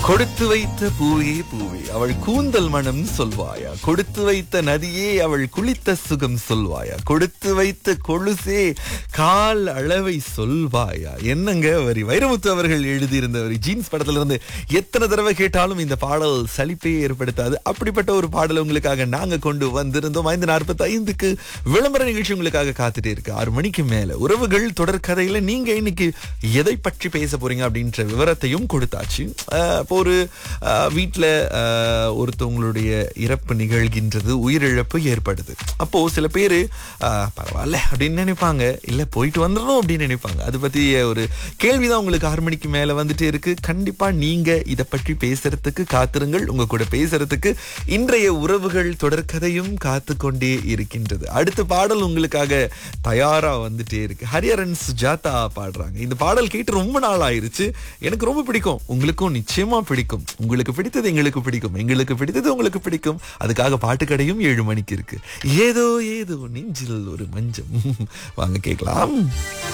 கொடுத்து வைத்த பூவே பூவே அவள் கூந்தல் மனம் சொல்வாயா கொடுத்து வைத்த நதியே அவள் குளித்த சுகம் சொல்வாயா கொடுத்து வைத்த கொலுசே கால் அளவை சொல்வாயா என்னங்க வரி வைரமுத்து அவர்கள் எழுதியிருந்த வரி ஜீன்ஸ் படத்துல இருந்து எத்தனை தடவை கேட்டாலும் இந்த பாடல் சலிப்பே ஏற்படுத்தாது அப்படிப்பட்ட ஒரு பாடல் உங்களுக்காக நாங்க கொண்டு வந்திருந்தோம் ஐந்து நாற்பத்தி ஐந்துக்கு விளம்பர நிகழ்ச்சி உங்களுக்காக காத்துட்டே இருக்கு ஆறு மணிக்கு மேல உறவுகள் தொடர் கதையில நீங்க இன்னைக்கு எதை பற்றி பேச போறீங்க அப்படின்ற விவரத்தையும் கொடுத்தாச்சு அஹ், இப்போ ஒரு அஹ், வீட்ல அஹ், ஒருத்தவங்களுடைய இறப்பு நிகழ்கின்றது உயிரிழப்பு ஏற்படுது அப்போ சில பேரு அஹ், பரவாயில்ல அப்படின்னு நினைப்பாங்க இல்ல போயிட்டு வந்துடணும் அப்படின்னு நினைப்பாங்க அது பத்தி ஒரு கேள்விதான் உங்களுக்கு ஆறு மணிக்கு மேல வந்துட்டே இருக்கு கண்டிப்பா நீங்க இத பற்றி பேசுறதுக்கு காத்திருங்கள் உங்க கூட பேசுறதுக்கு இன்றைய உறவுகள் தொடர்கதையும் காத்து கொண்டே இருக்கின்றது அடுத்த பாடல் உங்களுக்காக தயாரா வந்துட்டே இருக்கு ஹரியரன் சுஜாதா பாடுறாங்க இந்த பாடல் கேட்டு ரொம்ப நாள் ஆயிருச்சு எனக்கு ரொம்ப பிடிக்கும் உங்களுக்கும் நிச்சயமா பிடிக்கும் உங்களுக்கு பிடித்தது எங்களுக்கு பிடிக்கும் எங்களுக்கு பிடித்தது உங்களுக்கு பிடிக்கும் அதுக்காக பாட்டுக்கடையும் ஏழு மணிக்கு இருக்கு ஏதோ ஏதோ நெஞ்சில் ஒரு மஞ்சம் வாங்க கேட்கலாம்